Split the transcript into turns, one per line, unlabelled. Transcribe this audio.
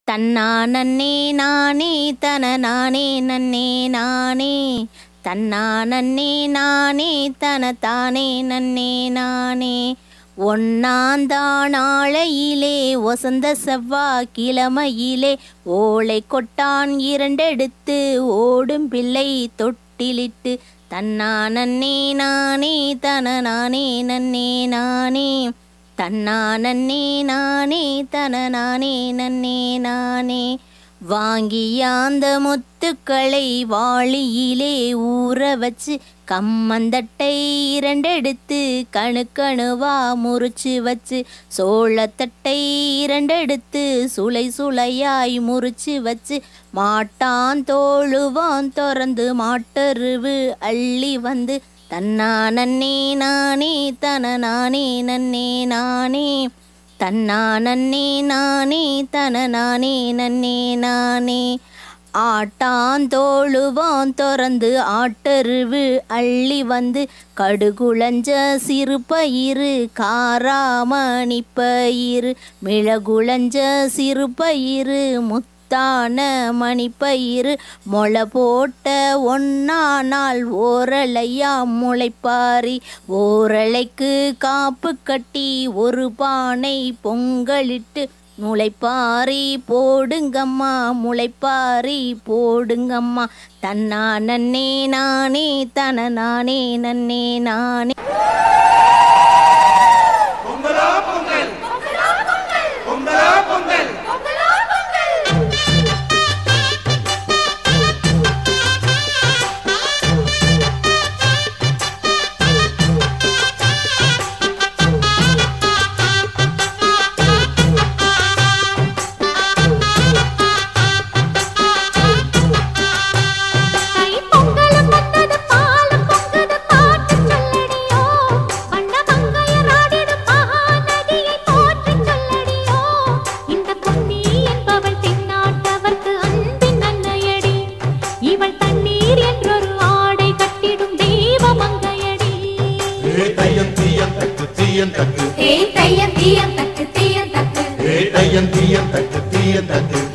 தன்னா நன்னே நானே தன நானே நன்னே நானே தன்னா நன்னே நானே தன தானே நன்னே நானே ஒன்னாந்தானாளையிலே ஒசந்த செவ்வாய் கிழமையிலே ஓலை கொட்டான் இரண்டெடுத்து ஓடும் பிள்ளை தொட்டிலிட்டு தன்னா நன்னே நானே தன நானே நன்னே நானே தன்னா நன்னே நானே தன நானே நன்னே நானே வாங்கியாந்த முத்துக்களை வாளியிலே ஊற வச்சு கம்மந்தட்டை இரண்டெடுத்து கணுக்கணுவா முறிச்சு வச்சு சோளத்தட்டை இரண்டெடுத்து சுளை சுளையாய் முறிச்சு வச்சு மாட்டான் தோழுவான் திறந்து மாட்டருவு அள்ளி வந்து தன்னா நன்னே நானே தன நானே நன்னே நானே தன்னா நன்னே நானே தன நானே நன்னே நானே ஆட்டாந்தோழுவான் திறந்து ஆட்டருவு அள்ளி வந்து கடுகுளஞ்ச சிறு பயிறு காராமணி பயிறு மிளகுளஞ்ச சிறு பயிறு முத்தான மணிப்பயிறு மொளை போட்ட ஒன்னா நாள் ஓரலையா முளைப்பாரி ஓரலைக்கு காப்பு கட்டி ஒரு பானை பொங்கலிட்டு முளைப்பாரி போடுங்கம்மா முளைப்பாரி போடுங்கம்மா தன்னா நன்னே நானே தன நானே நன்னே நானே
தை பொங்கலும் வந்தது பாலும் பொங்குது பாட்டு சொல்லடியோ வண்ண மங்கையராடிடும் மகாநதியை போற்றி சொல்லடியோ இந்த பொன்னி என்பவள் தென்னாட்டவர்க்கு அன்பின் அன்னையடி இவள் தண்ணீர் என்றொரு ஆடை கட்டிடும் தெய்வ மங்கையடி
ஏ தையம் தீயம் தக்கு தீயம் தக்கு
ஏ தையம் தீயம் தக்கு தீயம் தக்கு
ஏ தையம் தீயம் தக்கு தீயம் தக்கு